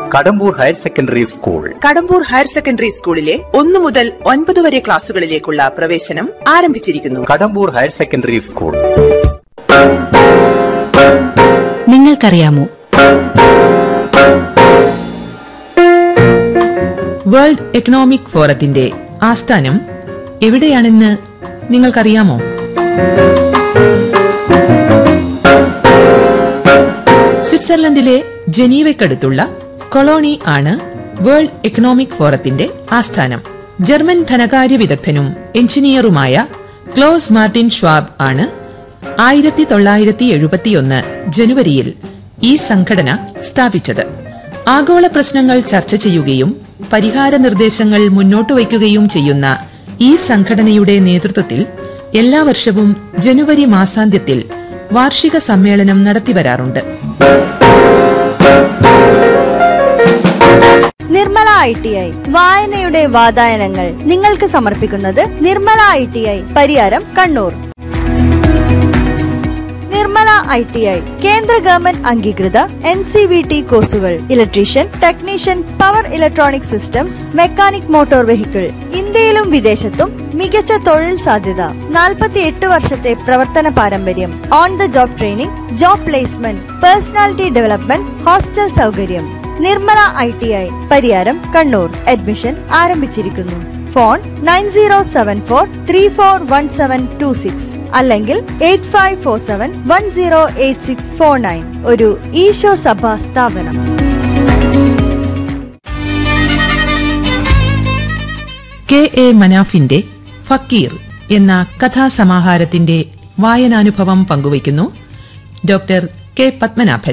Kadambur higher secondary school Kadambur higher secondary സ്കൂളിലെ ഒന്നു മുതൽ ഒൻപത് വരെ ക്ലാസുകളിലേക്കുള്ള പ്രവേശനം ആരംഭിച്ചിരിക്കുന്നു കടമ്പൂർ ഹയർ സെക്കൻഡറി സ്കൂൾ നിങ്ങൾക്കറിയാമോ വേൾഡ് എക്കണോമിക് ഫോറത്തിന്റെ ആസ്ഥാനം എവിടെയാണെന്ന് നിങ്ങൾക്കറിയാമോ സ്വിറ്റ്സർലൻഡിലെ ജനീവയ്ക്കടുത്തുള്ള കൊളോണി ആണ് വേൾഡ് എക്കണോമിക് ഫോറത്തിന്റെ ആസ്ഥാനം ജർമ്മൻ ധനകാര്യ വിദഗ്ധനും എഞ്ചിനീയറുമായ ക്ലോസ് മാർട്ടിൻ ഷ്വാബ് ആണ് ആയിരത്തി തൊള്ളായിരത്തി എഴുപത്തിയൊന്ന് ജനുവരിയിൽ ഈ സംഘടന സ്ഥാപിച്ചത് ആഗോള പ്രശ്നങ്ങൾ ചർച്ച ചെയ്യുകയും പരിഹാര നിർദ്ദേശങ്ങൾ മുന്നോട്ട് വയ്ക്കുകയും ചെയ്യുന്ന ഈ സംഘടനയുടെ നേതൃത്വത്തിൽ എല്ലാ വർഷവും ജനുവരി മാസാന്ത്യത്തിൽ വാർഷിക സമ്മേളനം നടത്തിവരാറുണ്ട് നിർമ്മല ഐ ടി ഐ വായനയുടെ വാതായനങ്ങൾ നിങ്ങൾക്ക് സമർപ്പിക്കുന്നത് Nirmala I T I Pariyaram Kannur Nirmala I T I കേന്ദ്ര ഗവൺമെന്റ് അംഗീകൃത എൻ സി വി ടി കോഴ്സുകൾ electrician technician power electronic systems mechanic motor vehicle ഇന്ത്യയിലും വിദേശത്തും മികച്ച തൊഴിൽ സാധ്യത നാൽപ്പത്തി എട്ട് വർഷത്തെ പ്രവർത്തന പാരമ്പര്യം on the job training job placement personality development hostel സൗകര്യം Nirmala I T I Pariyaram Kannur admission ആരംഭിച്ചിരിക്കുന്നു phone nine zero seven four three four one seven two six അല്ലെങ്കിൽ eight five four seven one zero eight six four nine ഒരു ഈശോ സഭ സ്ഥാപനം K A മനാഫിന്റെ ഫക്കീർ എന്ന കഥാസമാഹാരത്തിന്റെ വായനാനുഭവം പങ്കുവയ്ക്കുന്നു ഡോക്ടർ കെ പത്മനാഭൻ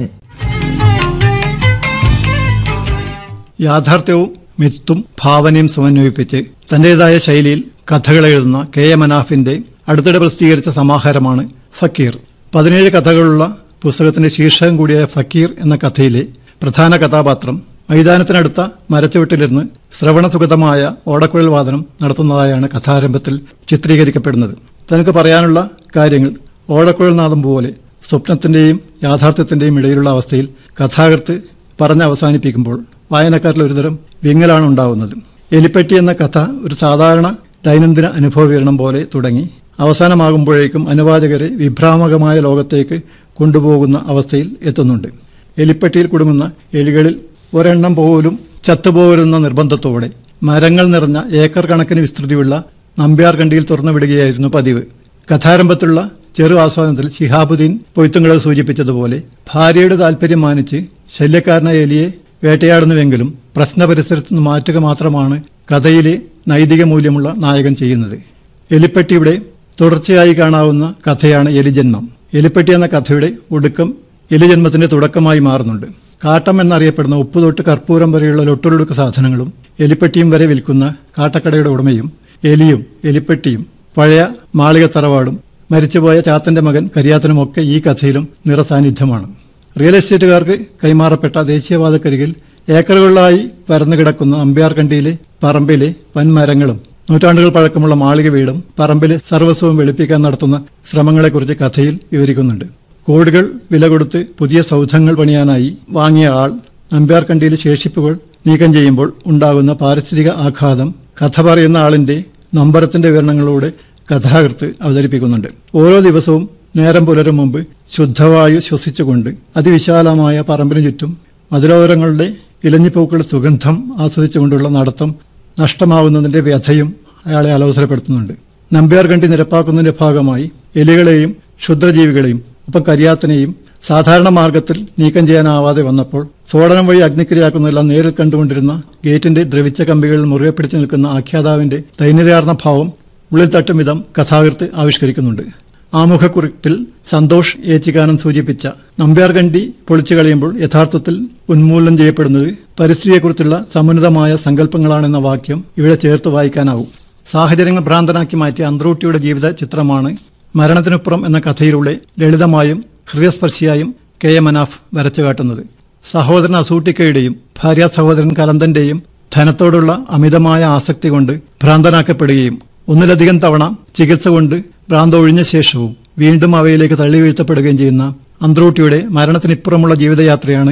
യാഥാർത്ഥ്യവും മിത്തും ഭാവനയും സമന്വയിപ്പിച്ച് തന്റേതായ ശൈലിയിൽ കഥകൾ എഴുതുന്ന കെ എ മനാഫിന്റെ അടുത്തിടെ പ്രസിദ്ധീകരിച്ച സമാഹാരമാണ് ഫക്കീർ പതിനേഴ് കഥകളുള്ള പുസ്തകത്തിന്റെ ശീർഷകം കൂടിയായ ഫക്കീർ എന്ന കഥയിലെ പ്രധാന കഥാപാത്രം മൈതാനത്തിനടുത്ത മരച്ചുവട്ടിലിരുന്ന് ശ്രവണസുഗതമായ ഓടക്കുഴൽ വാദനം നടത്തുന്നതായാണ് കഥാരംഭത്തിൽ ചിത്രീകരിക്കപ്പെടുന്നത് തനിക്ക് പറയാനുള്ള കാര്യങ്ങൾ ഓടക്കുഴൽ നാദം പോലെ സ്വപ്നത്തിന്റെയും യാഥാർത്ഥ്യത്തിന്റെയും ഇടയിലുള്ള അവസ്ഥയിൽ കഥാകൃത്ത് പറഞ്ഞ് അവസാനിപ്പിക്കുമ്പോൾ വായനക്കാരിൽ ഒരുതരം വിങ്ങലാണ് ഉണ്ടാവുന്നത് എലിപ്പെട്ടി എന്ന കഥ ഒരു സാധാരണ ദൈനംദിന അനുഭവ വിവരണം പോലെ തുടങ്ങി അവസാനമാകുമ്പോഴേക്കും അനുവാചകരെ വിഭ്രാമകമായ ലോകത്തേക്ക് കൊണ്ടുപോകുന്ന അവസ്ഥയിൽ എത്തുന്നുണ്ട് എലിപ്പെട്ടിയിൽ കുടുങ്ങുന്ന എലികളിൽ ഒരെണ്ണം പോലും ചത്തുപോകരുന്ന നിർബന്ധത്തോടെ മരങ്ങൾ നിറഞ്ഞ ഏക്കർ കണക്കിന് വിസ്തൃതിയുള്ള നമ്പ്യാർകണ്ടിയിൽ തുറന്നു വിടുകയായിരുന്നു പതിവ് കഥാരംഭത്തിലുള്ള ചെറു ആസ്വാദനത്തിൽ ശിഹാബുദ്ദീൻ പൊയ്ത്തുങ്ങളെ സൂചിപ്പിച്ചതുപോലെ ഭാര്യയുടെ താല്പര്യം മാനിച്ച് ശല്യക്കാരനായ എലിയെ വേട്ടയാടുന്നുവെങ്കിലും പ്രശ്ന പരിസരത്ത് നിന്ന് മാറ്റുക മാത്രമാണ് കഥയിലെ നൈതിക മൂല്യമുള്ള നായകൻ ചെയ്യുന്നത് എലിപ്പെട്ടിയുടെ തുടർച്ചയായി കാണാവുന്ന കഥയാണ് എലിജന്മം എലിപ്പെട്ടി എന്ന കഥയുടെ ഒടുക്കം എലിജന്മത്തിന്റെ തുടക്കമായി മാറുന്നുണ്ട് കാട്ടം എന്നറിയപ്പെടുന്ന ഉപ്പ് തൊട്ട് കർപ്പൂരം വരെയുള്ള ലൊട്ടുലൊടുക്ക് സാധനങ്ങളും എലിപ്പെട്ടിയും വരെ വിൽക്കുന്ന കാട്ടക്കടയുടെ ഉടമയും എലിയും എലിപ്പെട്ടിയും പഴയ മാളിക തറവാടും മരിച്ചുപോയ ചാത്തന്റെ മകൻ കരിയാത്തനുമൊക്കെ ഈ കഥയിലും നിറസാന്നിധ്യമാണ് റിയൽ എസ്റ്റേറ്റുകാർക്ക് കൈമാറപ്പെട്ട ദേശീയപാതക്കരികിൽ ഏക്കറുകളിലായി പരന്നു കിടക്കുന്ന അമ്പ്യാർകണ്ടിയിലെ പറമ്പിലെ വൻമരങ്ങളും നൂറ്റാണ്ടുകൾ പഴക്കമുള്ള മാളിക വീടും പറമ്പിലെ സർവസ്വവും വെളുപ്പിക്കാൻ നടത്തുന്ന ശ്രമങ്ങളെക്കുറിച്ച് കഥയിൽ വിവരിക്കുന്നുണ്ട് കോടികൾ വില കൊടുത്ത് പുതിയ സൗധങ്ങൾ പണിയാനായി വാങ്ങിയ ആൾ നമ്പ്യാർകണ്ടിയിലെ ശേഷിപ്പുകൾ നീക്കം ചെയ്യുമ്പോൾ ഉണ്ടാകുന്ന പാരിസ്ഥിതിക ആഘാതം കഥ പറയുന്ന ആളിന്റെ നമ്പരത്തിന്റെ വിവരണങ്ങളോടെ കഥാകൃത്ത് അവതരിപ്പിക്കുന്നുണ്ട് ഓരോ ദിവസവും നേരം പുലരും മുമ്പ് ശുദ്ധവായു ശ്വസിച്ചുകൊണ്ട് അതിവിശാലമായ പറമ്പിനു ചുറ്റും മതിലോരങ്ങളുടെ ഇലഞ്ഞിപ്പൂക്കളുടെ സുഗന്ധം ആസ്വദിച്ചുകൊണ്ടുള്ള നടത്തം നഷ്ടമാവുന്നതിന്റെ വ്യഥയും അയാളെ അലോസരപ്പെടുത്തുന്നുണ്ട് നമ്പ്യാർകണ്ടി നിരപ്പാക്കുന്നതിന്റെ ഭാഗമായി എലികളെയും ക്ഷുദ്രജീവികളെയും ഒപ്പം കരിയാത്തനെയും സാധാരണ മാർഗത്തിൽ നീക്കം ചെയ്യാനാവാതെ വന്നപ്പോൾ സ്ഫോടനം വഴി അഗ്നിക്കിരയാക്കുന്നതെല്ലാം നേരിൽ കണ്ടുകൊണ്ടിരുന്ന ഗേറ്റിന്റെ ദ്രവിച്ച കമ്പികളിൽ മുറുകെ പിടിച്ചു നിൽക്കുന്ന ആഖ്യാതാവിന്റെ ദൈന്യതയാർന്ന ഭാവം ഉള്ളിൽ തട്ടും വിധം കഥാകൃത്ത് ആവിഷ്കരിക്കുന്നുണ്ട് ആമുഖക്കുറിപ്പിൽ സന്തോഷ് ഏച്ചിക്കാനം സൂചിപ്പിച്ച നമ്പ്യാർകണ്ടി പൊളിച്ചു കളയുമ്പോൾ യഥാർത്ഥത്തിൽ ഉന്മൂലനം ചെയ്യപ്പെടുന്നത് പരിസ്ഥിതിയെക്കുറിച്ചുള്ള സമുന്നതമായ സങ്കല്പങ്ങളാണെന്ന വാക്യം ഇവിടെ ചേർത്ത് വായിക്കാനാവും സാഹചര്യങ്ങൾ ഭ്രാന്തനാക്കി മാറ്റിയ അന്ത്രൂട്ടിയുടെ ജീവിത ചിത്രമാണ് മരണത്തിനപ്പുറം എന്ന കഥയിലൂടെ ലളിതമായും ഹൃദയസ്പർശിയായും കെ എ മനാഫ് വരച്ചു കാട്ടുന്നത് സഹോദരൻ അസൂട്ടിക്കയുടെയും ഭാര്യ സഹോദരൻ കലന്തന്റെയും ധനത്തോടുള്ള അമിതമായ ആസക്തി കൊണ്ട് ഭ്രാന്തനാക്കപ്പെടുകയും ഒന്നിലധികം തവണ ചികിത്സ കൊണ്ട് ഭ്രാന്ത് ഒഴിഞ്ഞ ശേഷവും വീണ്ടും അവയിലേക്ക് തള്ളി വീഴ്ത്തപ്പെടുകയും ചെയ്യുന്ന അന്ത്രൂട്ടിയുടെ മരണത്തിനിപ്പുറമുള്ള ജീവിതയാത്രയാണ്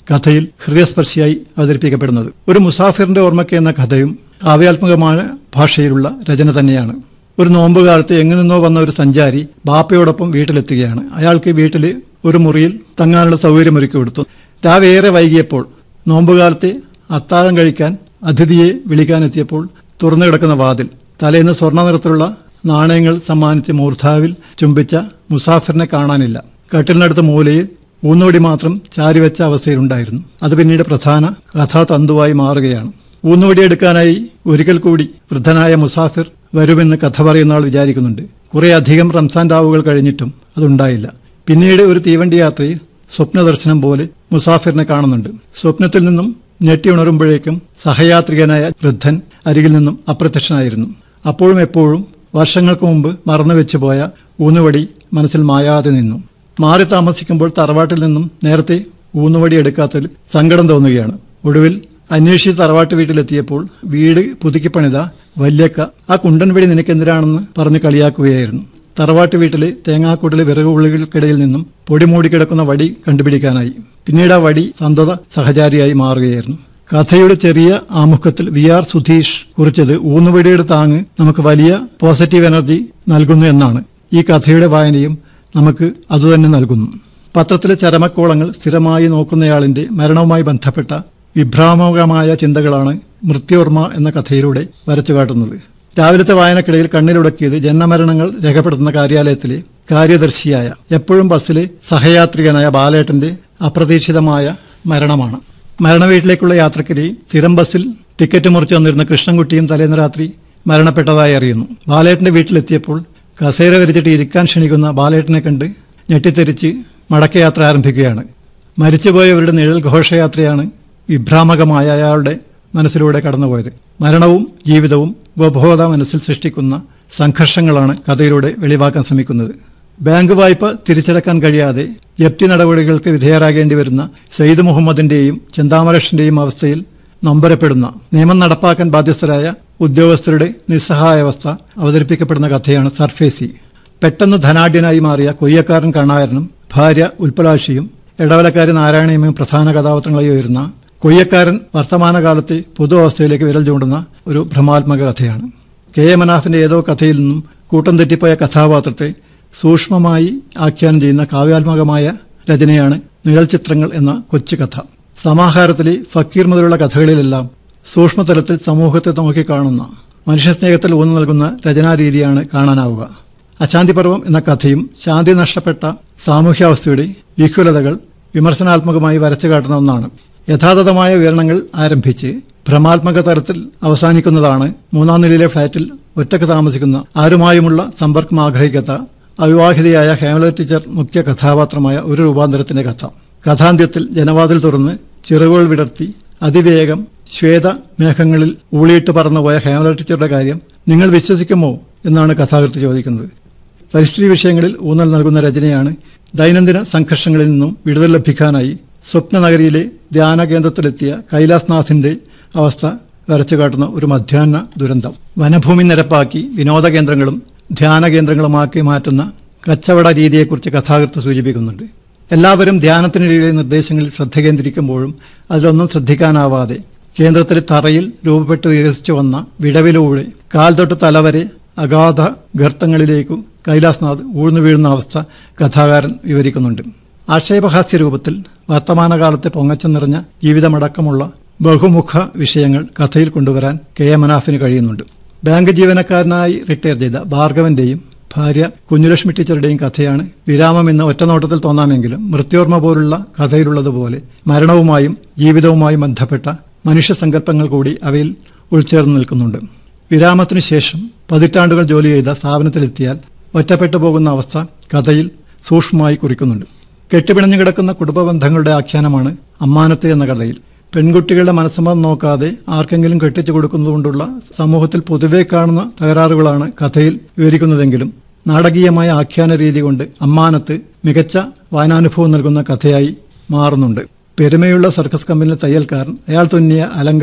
കഥയിൽ ഹൃദയസ്പർശിയായി അവതരിപ്പിക്കപ്പെടുന്നത് ഒരു മുസാഫിറിന്റെ ഓർമ്മയ്ക്ക് എന്ന കഥയും കാവ്യാത്മകമായ ഭാഷയിലുള്ള രചന തന്നെയാണ് ഒരു നോമ്പുകാലത്ത് എങ്ങു നിന്നോ വന്ന ഒരു സഞ്ചാരി ബാപ്പയോടൊപ്പം വീട്ടിലെത്തുകയാണ് അയാൾക്ക് വീട്ടിൽ ഒരു മുറിയിൽ തങ്ങാനുള്ള സൗകര്യമൊരുക്കി കൊടുത്തു രാവിലെ ഏറെ വൈകിയപ്പോൾ നോമ്പുകാലത്തെ അത്താഴം കഴിക്കാൻ അതിഥിയെ വിളിക്കാനെത്തിയപ്പോൾ തുറന്നു കിടക്കുന്ന വാതിൽ തലേന്ന് സ്വർണ്ണ നിറത്തിലുള്ള നാണയങ്ങൾ സമ്മാനിച്ച് മൂർധാവിൽ ചുംബിച്ച മുസാഫിറിനെ കാണാനില്ല കട്ടിലിനടുത്ത മൂലയിൽ ഊന്നുവടി മാത്രം ചാരിവെച്ച അവസ്ഥയിലുണ്ടായിരുന്നു അത് പിന്നീട് പ്രധാന കഥാതന്തുവായി മാറുകയാണ് ഊന്നുവടി എടുക്കാനായി ഒരിക്കൽ കൂടി വൃദ്ധനായ മുസാഫിർ വരുമെന്ന് കഥ പറയുന്ന ആൾ വിചാരിക്കുന്നുണ്ട് കുറെ അധികം റംസാൻ രാവുകൾ കഴിഞ്ഞിട്ടും അതുണ്ടായില്ല പിന്നീട് ഒരു തീവണ്ടി യാത്രയിൽ സ്വപ്ന ദർശനം പോലെ മുസാഫിറിനെ കാണുന്നുണ്ട് സ്വപ്നത്തിൽ നിന്നും ഞെട്ടി ഉണരുമ്പോഴേക്കും സഹയാത്രികനായ വൃദ്ധൻ അരികിൽ നിന്നും അപ്രത്യക്ഷനായിരുന്നു അപ്പോഴും എപ്പോഴും വർഷങ്ങൾക്ക് മുമ്പ് മറന്നുവെച്ചു പോയ ഊന്നുവടി മനസ്സിൽ മായാതെ നിന്നു മാറി താമസിക്കുമ്പോൾ തറവാട്ടിൽ നിന്നും നേരത്തെ ഊന്നുവടി എടുക്കാത്തതിൽ സങ്കടം തോന്നുകയാണ് ഒടുവിൽ അന്വേഷിച്ച് തറവാട്ട് വീട്ടിലെത്തിയപ്പോൾ വീട് പുതുക്കിപ്പണിത വല്യക്ക ആ കുണ്ടൻ വെടി നിനക്കെന്തിനാണെന്ന് പറഞ്ഞ് കളിയാക്കുകയായിരുന്നു തറവാട്ട് വീട്ടിലെ തേങ്ങാക്കൂട്ടിലെ വിറകുള്ളികൾക്കിടയിൽ നിന്നും പൊടി മൂടിക്കിടക്കുന്ന വടി കണ്ടുപിടിക്കാനായി പിന്നീട് ആ വടി സന്തത സഹചാരിയായി മാറുകയായിരുന്നു കഥയുടെ ചെറിയ ആമുഖത്തിൽ വി ആർ സുധീഷ് കുറിച്ചത് ഊന്നുവടിയുടെ താങ്ങ് നമുക്ക് വലിയ പോസിറ്റീവ് എനർജി നൽകുന്നു എന്നാണ് ഈ കഥയുടെ വായനയും നമുക്ക് അതുതന്നെ നൽകുന്നു പത്രത്തിലെ ചരമക്കോളങ്ങൾ സ്ഥിരമായി നോക്കുന്നയാളിന്റെ മരണവുമായി ബന്ധപ്പെട്ട വിഭ്രാമകമായ ചിന്തകളാണ് മൃത്യോർമ്മ എന്ന കഥയിലൂടെ വരച്ചു കാട്ടുന്നത് രാവിലത്തെ വായനക്കിടയിൽ കണ്ണിലുടക്കിയത് ജന്മമരണങ്ങൾ രേഖപ്പെടുത്തുന്ന കാര്യാലയത്തിലെ കാര്യദർശിയായ എപ്പോഴും ബസ്സിലെ സഹയാത്രികനായ ബാലേട്ടന്റെ അപ്രതീക്ഷിതമായ മരണമാണ് മരണവീട്ടിലേക്കുള്ള യാത്രക്കിടയിൽ സ്ഥിരം ബസ്സിൽ ടിക്കറ്റ് മുറിച്ചു വന്നിരുന്ന കൃഷ്ണൻകുട്ടിയും തലേന്ന് രാത്രി മരണപ്പെട്ടതായി അറിയുന്നു ബാലേട്ടന്റെ വീട്ടിലെത്തിയപ്പോൾ കസേര വരിച്ചിട്ട് ഇരിക്കാൻ ക്ഷണിക്കുന്ന ബാലേട്ടനെ കണ്ട് ഞെട്ടിത്തെരിച്ച് മടക്കയാത്ര ആരംഭിക്കുകയാണ് മരിച്ചുപോയവരുടെ നിഴൽ ഘോഷയാത്രയാണ് വിഭ്രാമകമായ അയാളുടെ മനസ്സിലൂടെ കടന്നുപോയത് മരണവും ജീവിതവും ഉപബോധ മനസ്സിൽ സൃഷ്ടിക്കുന്ന സംഘർഷങ്ങളാണ് കഥയിലൂടെ വെളിവാക്കാൻ ശ്രമിക്കുന്നത് ബാങ്ക് വായ്പ തിരിച്ചടക്കാൻ കഴിയാതെ ജപ്തി നടപടികൾക്ക് വിധേയരാകേണ്ടി വരുന്ന സയ്യിദ് മുഹമ്മദിന്റെയും ചിന്താമരക്ഷന്റെയും അവസ്ഥയിൽ നൊമ്പരപ്പെടുന്ന നിയമം നടപ്പാക്കാൻ ബാധ്യസ്ഥരായ ഉദ്യോഗസ്ഥരുടെ നിസ്സഹായാവസ്ഥ അവതരിപ്പിക്കപ്പെടുന്ന കഥയാണ് സർഫേസി പെട്ടെന്ന് ധനാഢ്യനായി മാറിയ കൊയ്യക്കാരൻ കണാരനും ഭാര്യ ഉൽപ്പലാക്ഷിയും ഇടവലക്കാരി നാരായണയും പ്രധാന കഥാപാത്രങ്ങളായി വരുന്ന കൊയ്യക്കാരൻ വർത്തമാനകാലത്തെ പൊതു അവസ്ഥയിലേക്ക് വിരൽ ചൂണ്ടുന്ന ഒരു ഭ്രമാത്മക കഥയാണ് കെ എ മനാഫിന്റെ ഏതോ കഥയിൽ നിന്നും കൂട്ടം തെറ്റിപ്പോയ കഥാപാത്രത്തെ സൂക്ഷ്മമായി ആഖ്യാനം ചെയ്യുന്ന കാവ്യാത്മകമായ രചനയാണ് നിഴൽ ചിത്രങ്ങൾ എന്ന കൊച്ചു കഥ സമാഹാരത്തിലെ ഫക്കീർ മുതലുള്ള കഥകളിലെല്ലാം സൂക്ഷ്മതലത്തിൽ സമൂഹത്തെ നോക്കിക്കാണുന്ന മനുഷ്യസ്നേഹത്തിൽ ഊന്നു നൽകുന്ന രചനാരീതിയാണ് കാണാനാവുക അശാന്തിപർവം എന്ന കഥയും ശാന്തി നഷ്ടപ്പെട്ട സാമൂഹ്യാവസ്ഥയുടെ വിഹുലതകൾ വിമർശനാത്മകമായി വരച്ചു കാട്ടുന്ന ഒന്നാണ് യഥാതഥമായ വിവരണങ്ങൾ ആരംഭിച്ച് ഭ്രമാത്മക തലത്തിൽ അവസാനിക്കുന്നതാണ് മൂന്നാം നിലയിലെ ഫ്ളാറ്റിൽ ഒറ്റക്ക് താമസിക്കുന്ന ആരുമായുമുള്ള സമ്പർക്കം ആഗ്രഹിക്കാത്ത അവിവാഹിതയായ ഹേമല ടീച്ചർ മുഖ്യ കഥാപാത്രമായ ഒരു രൂപാന്തരത്തിന്റെ കഥ കഥാന്ത്യത്തിൽ ജനവാതിൽ തുറന്ന് ചിറകുകൾ വിടർത്തി അതിവേഗം ശ്വേത മേഘങ്ങളിൽ ഊളിയിട്ട് പറന്നുപോയ ഹേമല ടീച്ചറുടെ കാര്യം നിങ്ങൾ വിശ്വസിക്കുമോ എന്നാണ് കഥാകൃത്ത് ചോദിക്കുന്നത് പരിസ്ഥിതി വിഷയങ്ങളിൽ ഊന്നൽ നൽകുന്ന രചനയാണ് ദൈനംദിന സംഘർഷങ്ങളിൽ നിന്നും വിടുതൽ ലഭിക്കാനായി സ്വപ്നനഗരിയിലെ ധ്യാന കേന്ദ്രത്തിലെത്തിയ കൈലാസ്നാഥിന്റെ അവസ്ഥ വരച്ചു കാട്ടുന്ന ഒരു മധ്യാഹ്ന ദുരന്തം വനഭൂമി നിരപ്പാക്കി വിനോദ കേന്ദ്രങ്ങളും ധ്യാന കേന്ദ്രങ്ങളുമാക്കി മാറ്റുന്ന കച്ചവട രീതിയെക്കുറിച്ച് കഥാകൃത്ത് സൂചിപ്പിക്കുന്നുണ്ട് എല്ലാവരും ധ്യാനത്തിനിടയിലെ നിർദ്ദേശങ്ങളിൽ ശ്രദ്ധ കേന്ദ്രീകരിക്കുമ്പോഴും അതിലൊന്നും ശ്രദ്ധിക്കാനാവാതെ കേന്ദ്രത്തിലെ തറയിൽ രൂപപ്പെട്ട് വികസിച്ചു വന്ന വിടവിലൂടെ കാൽ തൊട്ട് തലവരെ അഗാധ ഗർത്തങ്ങളിലേക്കു കൈലാസ്നാഥ് ഊഴ്ന്നു വീഴുന്ന അവസ്ഥ കഥാകാരൻ വിവരിക്കുന്നുണ്ട് ആക്ഷേപഹാസ്യ രൂപത്തിൽ വർത്തമാനകാലത്തെ പൊങ്ങച്ചം നിറഞ്ഞ ജീവിതമടക്കമുള്ള ബഹുമുഖ വിഷയങ്ങൾ കഥയിൽ കൊണ്ടുവരാൻ കെ എ മനാഫിന് കഴിയുന്നുണ്ട് ബാങ്ക് ജീവനക്കാരനായി റിട്ടയർ ചെയ്ത ഭാർഗവന്റെയും ഭാര്യ കുഞ്ഞുലക്ഷ്മി ടീച്ചറുടെയും കഥയാണ് വിരാമം എന്ന ഒറ്റനോട്ടത്തിൽ തോന്നാമെങ്കിലും മൃത്യോർമ്മ പോലുള്ള കഥയിലുള്ളതുപോലെ മരണവുമായും ജീവിതവുമായും ബന്ധപ്പെട്ട മനുഷ്യസങ്കല്പങ്ങൾ കൂടി അവയിൽ ഉൾച്ചേർന്ന് നിൽക്കുന്നുണ്ട് വിരാമത്തിനു ശേഷം പതിറ്റാണ്ടുകൾ ജോലി ചെയ്ത സ്ഥാപനത്തിലെത്തിയാൽ ഒറ്റപ്പെട്ടു പോകുന്ന അവസ്ഥ കഥയിൽ സൂക്ഷ്മമായി കുറിക്കുന്നുണ്ട് കെട്ടുപിണഞ്ഞു കിടക്കുന്ന കുടുംബ ബന്ധങ്ങളുടെ ആഖ്യാനമാണ് അമ്മാനത്ത് എന്ന കഥയിൽ പെൺകുട്ടികളുടെ മനസ്സമ്മതം നോക്കാതെ ആർക്കെങ്കിലും കെട്ടിച്ചു കൊടുക്കുന്നതുകൊണ്ടുള്ള സമൂഹത്തിൽ പൊതുവെ കാണുന്ന തകരാറുകളാണ് കഥയിൽ വിവരിക്കുന്നതെങ്കിലും നാടകീയമായ ആഖ്യാന രീതി കൊണ്ട് അമ്മാനത്ത് മികച്ച വായനാനുഭവം നൽകുന്ന കഥയായി മാറുന്നുണ്ട് പെരുമയുള്ള സർക്കസ് കമ്പനിയിലെ തയ്യൽക്കാരൻ അയാൾ തുന്നിയ അലങ്കാര